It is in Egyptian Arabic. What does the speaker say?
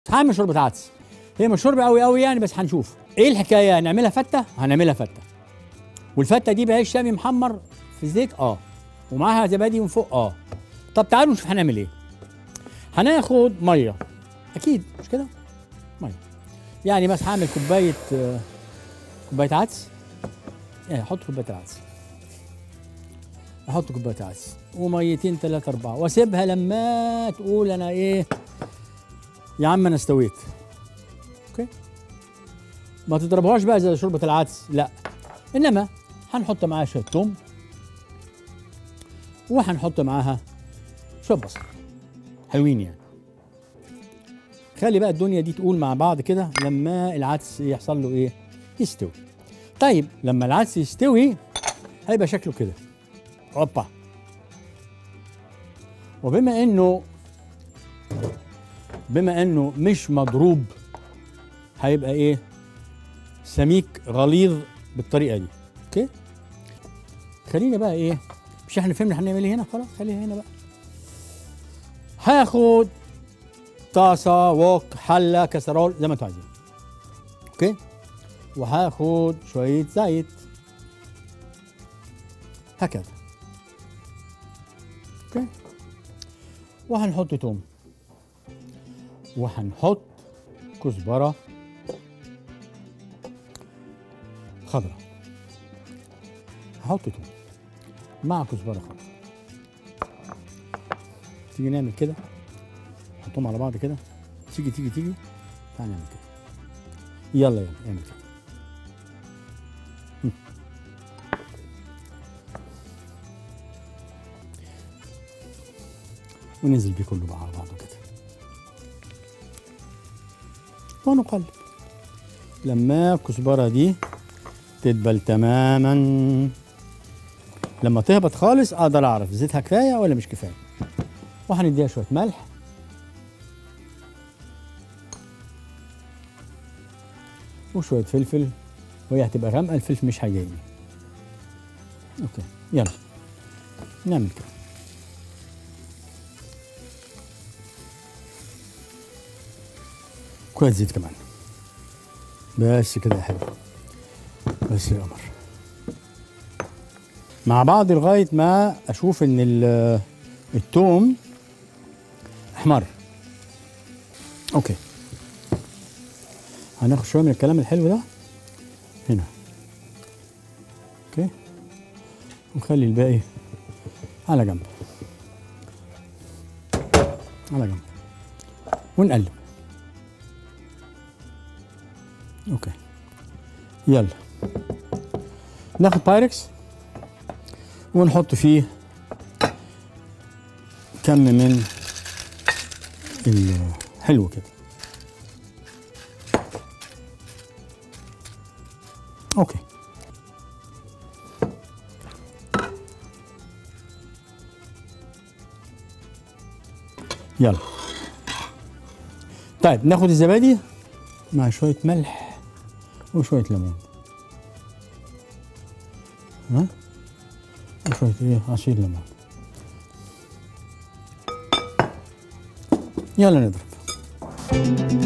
هعمل شوربه عدس هي مش شوربه قوي قوي يعني بس هنشوف ايه الحكايه هنعملها فته هنعملها فته والفته دي بعيش شامي محمر في الزيت اه ومعاها زبادي من فوق اه طب تعالوا نشوف هنعمل ايه هناخد ميه اكيد مش كده ميه يعني مثلا هعمل كوبايه آه، كوبايه عدس يعني احط كوبايه العدس احط كوبايه عدس وميتين ثلاثة أربعة واسيبها لما تقول أنا إيه يا عم أنا استويت أوكي ما تضربهاش بقى زي شوربة العدس لا إنما هنحط معاها شوية توم وهنحط معاها شوية بصل حلوين يعني خلي بقى الدنيا دي تقول مع بعض كده لما العدس يحصل له ايه يستوي طيب لما العدس يستوي هيبقى شكله كده اوبا وبما انه بما انه مش مضروب هيبقى ايه سميك غليظ بالطريقه دي اوكي خلينا بقى ايه مش احنا فهمنا هنعمل ايه هنا خلاص خليها هنا بقى هاخد طاسه ووك حله كسرول زي ما انتوا عايزين اوكي وهاخد شويه زيت هكذا اوكي وهنحط توم وهنحط كزبره خضراء هحط توم مع كزبره خضراء تيجي نعمل كده نحطهم على بعض كده تيجي تيجي تيجي تعال نعمل كده يلا يلا اعمل كده هم. وننزل بيه كله بقى على بعضه كده ونقلب لما الكزبرة دي تدبل تماما لما تهبط خالص اقدر اعرف زيتها كفايه ولا مش كفايه وهنديها شويه ملح وشويه فلفل وهي هتبقى غامقه الفلفل مش هيجيني اوكي يلا نعمل كده كويس زيت كمان بس كده يا حلو بس يا قمر مع بعض لغايه ما اشوف ان ال- التوم احمر اوكي هناخد شويه من الكلام الحلو ده هنا اوكي ونخلي الباقي على جنب على جنب ونقلب اوكي يلا ناخد بايركس ونحط فيه كم من الحلو كده اوكي يلا طيب ناخد الزبادي مع شوية ملح وشوية ليمون ها وشوية ايه عصير ليمون يلا نضرب